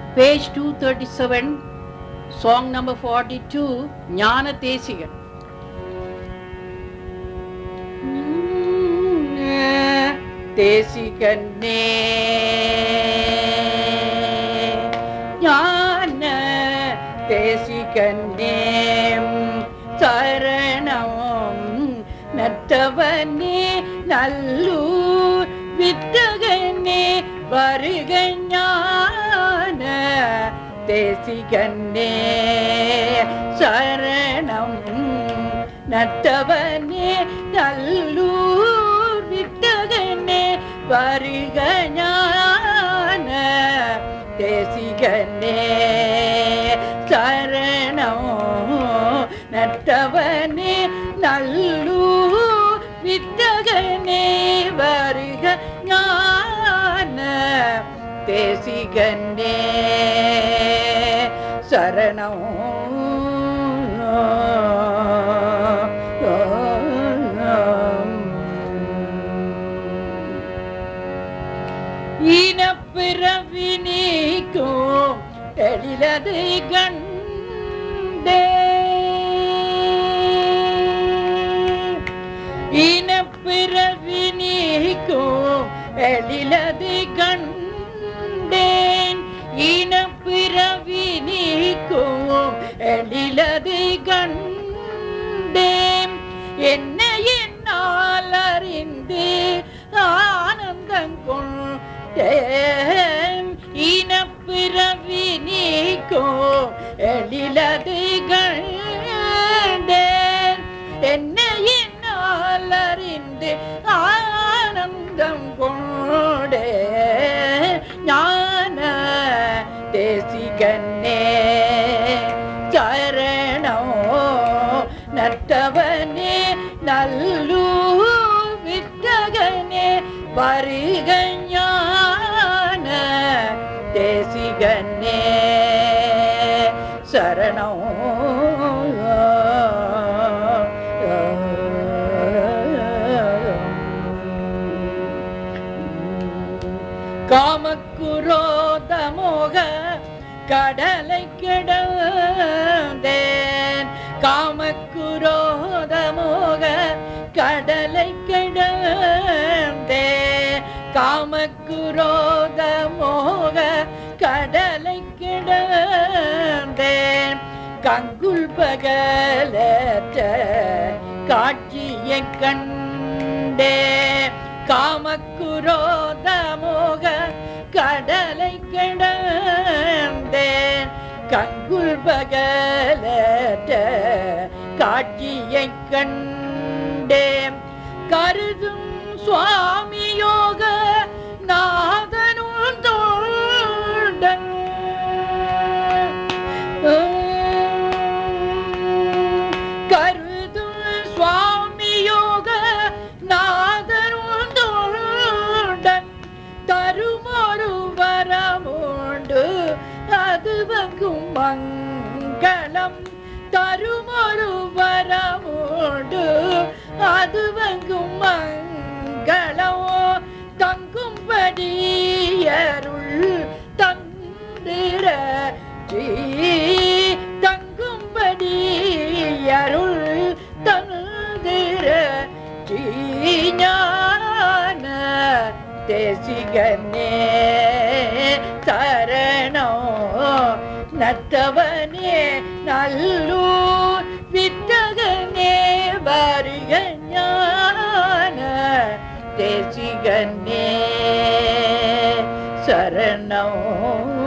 Page 237, song number 42, ஞான தேசிகன் தேசிகன்னே ஞான தேசிகன்னே சரணம் நத்தவனே நல்லூர் வித்தகனே வருக ஞான தேசிகன்னே சரணம் நத்தவனே நல்லூர் வித்தகனே வருக ஞான தேசிகனே சரணம் நட்டவனே நல்லூர் வித்தகனே வருக ஞான தேசிகனே சரணம் இனப்பிறவி நீக்கும் எழிலது கண்டே இனப்பிறவி நீக்கும் எழிலது கண்டேன் இனப்பிறவி நீக்கும் எழிலது கண்டேன் என்ன என்னால் அறிந்து ஆனந்தம் கொண்டேன் இனப்பிறவி நீக்கும் எழிலது கண்டேன் என்ன என்னால் அறிந்து ஆனந்தம் கொண்டே ஞான தேசிகன்னே சரணம் நட்டவனே நல்லூர் வித்தகனே வருக ஞான தேசிகன்னே சரணம் காமக்குரோத மோக கடலை கிடந்தேன் காமக்குரோத மோக கடலை கிடந்தேன் காமக்குரோத மோக கடலை கிடந்தேன் கங்குல் பகலற்ற காட்சியை கண்டே காமக்குரோத மோக கடலை கிடந்தேன் கங்குல் பகலற்ற காட்சியை கண்டேன் கருதும் சுவாமி யோக நாதனும் தோண்டன் கருதும் சுவாமி யோக நாதனும் தோண்டன் தருமொரு வரமுண்டு அது வங்கும் மங்களம் தருமொரு வரமுண்டு அது வங்கும் மங்களம் தங்கும்படி அருள் தந்திர தங்கும்படி அருள் தந்திர ஞான தேசிகனே சரணம் நத்தவனே நல்லூர் வித்தகனே வருக ஞான தேசிகனே சரணம்